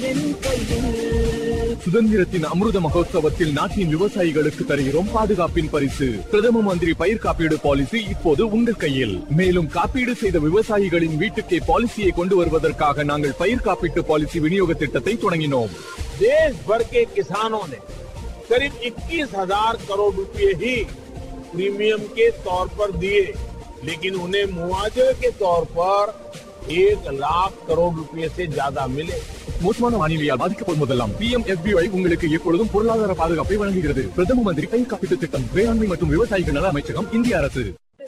என் கையில் சுதந்திரத்தின் அமிர்த மகோத்சவத்தில் நாட்டின் விவசாயிகளுக்கு தருகிறோம் பாதுகாப்பின் பரிசு பிரதம மந்திரி பயிர் காப்பீடு பாலிசி இப்போது உங்கள் கையில் மேலும் காப்பீடு செய்த விவசாயிகளின் வீட்டுக்கே பாலிசியை கொண்டு வருவதற்காக நாங்கள் பயிர் காப்பீட்டு பாலிசி விநியோக திட்டத்தை தொடங்கினோம் देश भर के किसानों ने करीब 21,000 करोड़ रुपए ही प्रीमियम के तौर पर दिए लेकिन उन्हें मुआवजे के तौर पर एक लाख करोड़ रुपए से ज्यादा मिले மோசமான வானிலையால் பாதிக்கப்படுவதெல்லாம் பி எம் உங்களுக்கு எப்பொழுதும் பொருளாதார பாதுகாப்பை வழங்குகிறது பிரதம மந்திரி பயிர் காப்பீட்டு திட்டம் வேளாண்மை மற்றும் விவசாயிகள் நல அமைச்சகம் இந்திய அரசு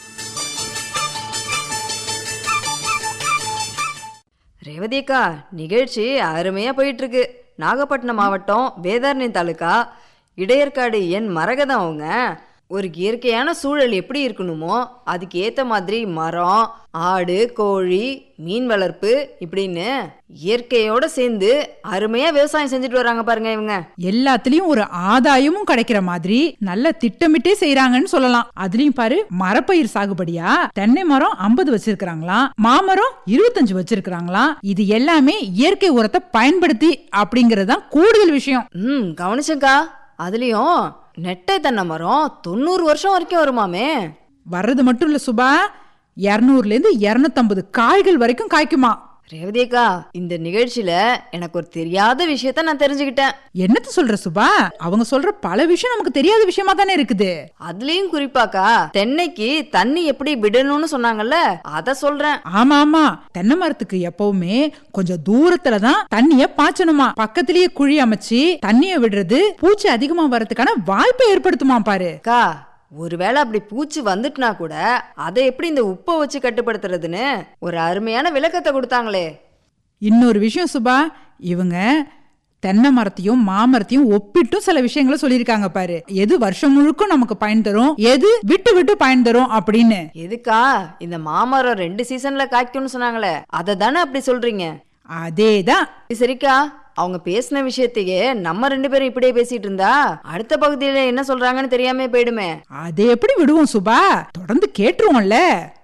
ரேவதி அக்கா நிகழ்ச்சி அருமையா போயிட்டு இருக்கு நாகப்பட்டினம் மாவட்டம் வேதாரணி தாலுகா இடையர்காடு என் மரகதம் அவங்க ஒரு இயற்கையான சூழல் எப்படி இருக்கணுமோ அதுக்கு ஏத்த மாதிரி மரம் ஆடு கோழி மீன் வளர்ப்பு இப்படின்னு இயற்கையோட சேர்ந்து அருமையா விவசாயம் செஞ்சுட்டு வராங்க பாருங்க இவங்க எல்லாத்துலயும் ஒரு ஆதாயமும் கிடைக்கிற மாதிரி நல்ல திட்டமிட்டே செய்யறாங்கன்னு சொல்லலாம் அதுலயும் பாரு மரப்பயிர் சாகுபடியா தென்னை மரம் 50 வச்சிருக்காங்களாம் மாமரம் இருபத்தஞ்சு வச்சிருக்காங்களாம் இது எல்லாமே இயற்கை உரத்தை பயன்படுத்தி அப்படிங்கறதுதான் கூடுதல் விஷயம் ம் கவனிச்சக்கா அதுலயும் நெட்டை தென்னை மரம் தொண்ணூறு வருஷம் வரைக்கும் வருமாமே வர்றது மட்டும் இல்ல சுபா இருநூறுல இருந்து இருநூத்தம்பது காய்கள் வரைக்கும் காய்க்குமா ரேவதி அக்கா இந்த நிகழ்ச்சியில எனக்கு ஒரு தெரியாத விஷயத்த நான் தெரிஞ்சுக்கிட்டேன் என்னத்த சொல்ற சுபா அவங்க சொல்ற பல விஷயம் நமக்கு தெரியாத விஷயமா தானே இருக்குது அதுலயும் குறிப்பாக்கா தென்னைக்கு தண்ணி எப்படி விடணும்னு சொன்னாங்கல்ல அத சொல்றேன் ஆமா ஆமா தென்னை மரத்துக்கு எப்பவுமே கொஞ்சம் தூரத்துல தான் தண்ணிய பாய்ச்சணுமா பக்கத்திலேயே குழி அமைச்சு தண்ணிய விடுறது பூச்சி அதிகமா வர்றதுக்கான வாய்ப்பை ஏற்படுத்துமா பாரு அக்கா ஒருவேளை அப்படி பூச்சி வந்துட்டுனா கூட அதை எப்படி இந்த உப்பை வச்சு கட்டுப்படுத்துறதுன்னு ஒரு அருமையான விளக்கத்தை கொடுத்தாங்களே இன்னொரு விஷயம் சுபா இவங்க தென்னை மரத்தையும் மாமரத்தையும் ஒப்பிட்டும் சில விஷயங்களை சொல்லியிருக்காங்க பாரு எது வருஷம் முழுக்கும் நமக்கு பயன் தரும் எது விட்டு விட்டு பயன் தரும் அப்படின்னு எதுக்கா இந்த மாமரம் ரெண்டு சீசன்ல காய்க்கும்னு சொன்னாங்களே அதை தானே அப்படி சொல்றீங்க அதேதான் சரிக்கா அவங்க பேசின விஷயத்தையே நம்ம ரெண்டு பேரும் இப்படியே பேசிட்டு இருந்தா அடுத்த பகுதியில என்ன சொல்றாங்கன்னு தெரியாம போயிடுமே அதை எப்படி விடுவோம் சுபா தொடர்ந்து கேட்டுருவோம்ல